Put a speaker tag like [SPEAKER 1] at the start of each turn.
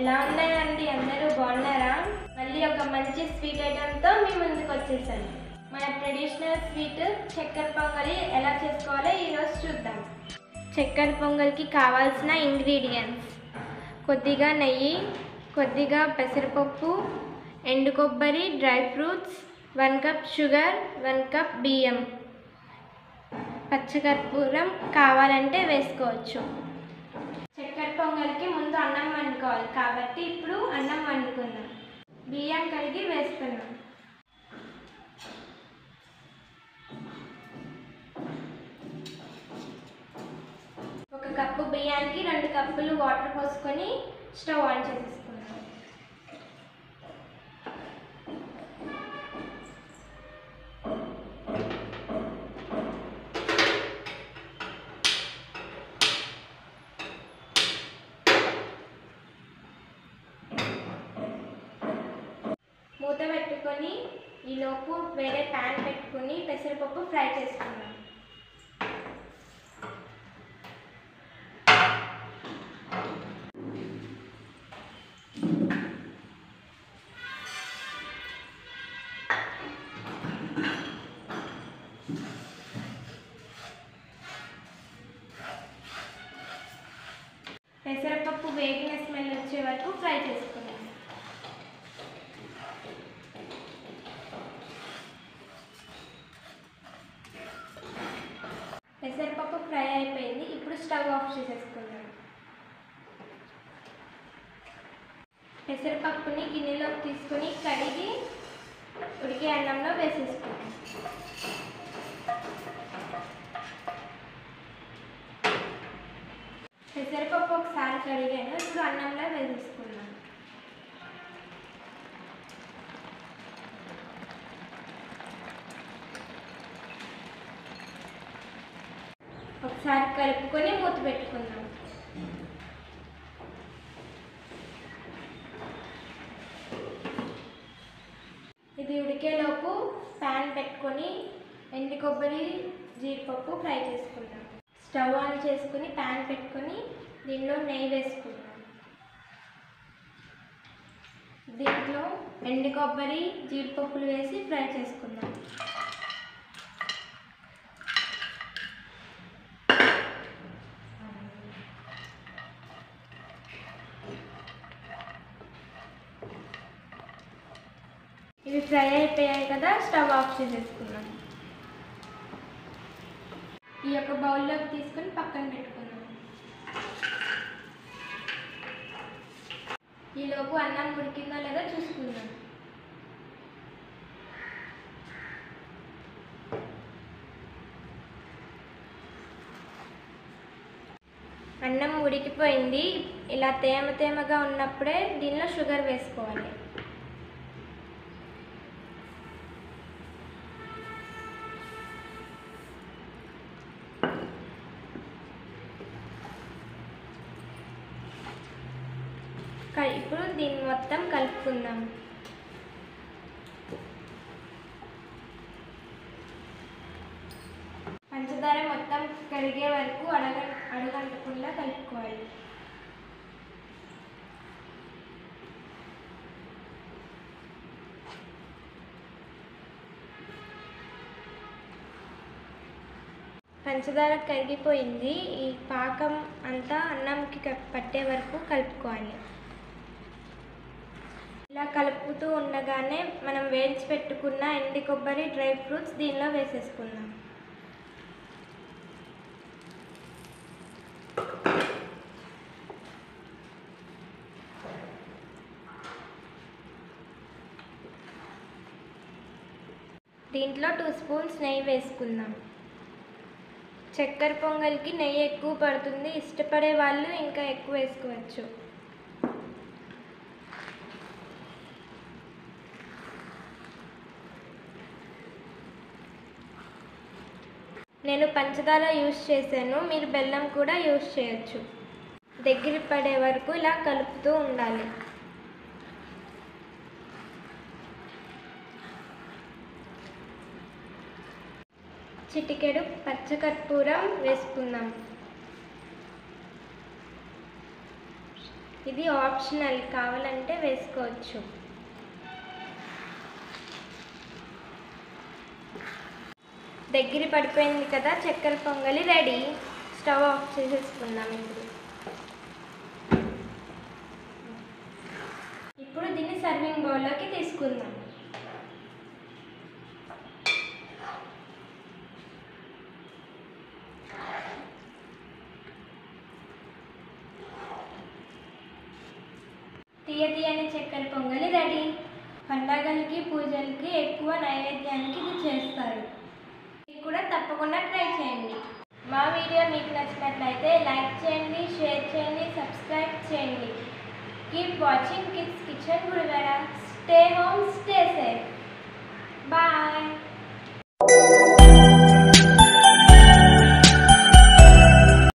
[SPEAKER 1] ఎలా ఉన్నారండి అందరూ బాగున్నారా మళ్ళీ ఒక మంచి స్వీట్ ఐటెంతో మీ ముందుకు వచ్చేసాను మన ట్రెడిషనల్ స్వీట్ చక్కెర పొంగలి ఎలా చేసుకోవాలో ఈరోజు చూద్దాం చక్కెర పొంగల్కి కావాల్సిన ఇంగ్రీడియంట్స్ కొద్దిగా నెయ్యి కొద్దిగా పెసరపప్పు ఎండు కొబ్బరి dry fruits one cup sugar one cup బియ్యం పచ్చకర్పూరం కావాలంటే వేసుకోవచ్చు చక్కెర పొంగల్కి ముందు అన్నం వండుకోవాలి కాబట్టి ఇప్పుడు అన్నం వండుకుందాం బియ్యం కడిగి వేసుకున్నాం ఒక కప్పు బియ్యానికి రెండు కప్పులు వాటర్ పోసుకొని స్టవ్ ఆన్ చేసేసుకున్నాం మూత పెట్టుకొని ఈలోపు వేరే ప్యాన్ పెట్టుకొని పెసరపప్పు ఫ్రై చేసుకున్నాం పెసరపప్పు వేగిన స్మెల్ వచ్చే వరకు ఫ్రై చేసుకున్నాం పెసరపప్పు ఫ్రై అయిపోయింది ఇప్పుడు స్టవ్ ఆఫ్ చేసేసుకుందాం పెసరపప్పుని గిన్నెలోకి తీసుకొని కడిగి ఉడికే అన్నంలో వేసేసుకుందాం పెసరపప్పు ఒకసారి కడిగాను ఇప్పుడు అన్నంలో వేసేసుకున్నాను ఒకసారి కలుపుకొని మూత పెట్టుకుందాం ఇది ఉడికేలోపు ప్యాన్ పెట్టుకొని ఎండు కొబ్బరి జీడిపప్పు ఫ్రై చేసుకుందాం స్టవ్ ఆన్ చేసుకుని ప్యాన్ పెట్టుకొని దీనిలో నెయ్యి వేసుకుందాం దీంట్లో ఎండు కొబ్బరి జీడిపప్పులు వేసి ఫ్రై చేసుకుందాం ఇవి ఫ్రై అయిపోయాయి కదా స్టవ్ ఆఫ్ చేసేసుకున్నాం ఈ యొక్క బౌల్లోకి తీసుకొని పక్కన పెట్టుకుందాం ఈలోపు అన్నం ఉడికిందో లేదో చూసుకుందాం అన్నం ఉడికిపోయింది ఇలా తేమ తేమగా ఉన్నప్పుడే దీనిలో షుగర్ వేసుకోవాలి క- ఇప్పుడు దీన్ని మొత్తం కలుపుకుందాం పంచదార మొత్తం కరిగే వరకు అడగ అడగంటకుండా కలుపుకోవాలి పంచదార కరిగిపోయింది ఈ పాకం అంతా అన్నంకి క- పట్టే వరకు కలుపుకోవాలి ఇలా కలుపుతూ ఉండగానే మనం వేయించి పెట్టుకున్న ఎండి కొబ్బరి డ్రై ఫ్రూట్స్ దీనిలో వేసేసుకుందాం దీంట్లో టూ స్పూన్స్ నెయ్యి వేసుకుందాం చక్కెర పొంగల్కి నెయ్యి ఎక్కువ పడుతుంది ఇష్టపడే వాళ్ళు ఇంకా ఎక్కువ వేసుకోవచ్చు నేను పంచదార యూస్ చేశాను మీరు బెల్లం కూడా యూస్ చేయొచ్చు దగ్గర పడే వరకు ఇలా కలుపుతూ ఉండాలి చిటికెడు పచ్చకర్పూరం వేసుకుందాం ఇది ఆప్షనల్ కావాలంటే వేసుకోవచ్చు దగ్గర పడిపోయింది కదా చక్కెర పొంగలి రెడీ స్టవ్ ఆఫ్ చేసేసుకుందాం ఇప్పుడు ఇప్పుడు దీన్ని సర్వింగ్ బౌల్లోకి తీసుకుందాం తీయ తీయని చక్కెర పొంగలి రెడీ పండగలకి పూజలకి ఎక్కువ నైవేద్యానికి ఇది చేస్తారు ఇది కూడా తప్పకుండా ట్రై చేయండి మా వీడియో మీకు నచ్చినట్లయితే లైక్ చేయండి షేర్ చేయండి సబ్స్క్రైబ్ చేయండి కీప్ వాచింగ్ కిడ్స్ కిచెన్ గురుగారా stay home stay safe bye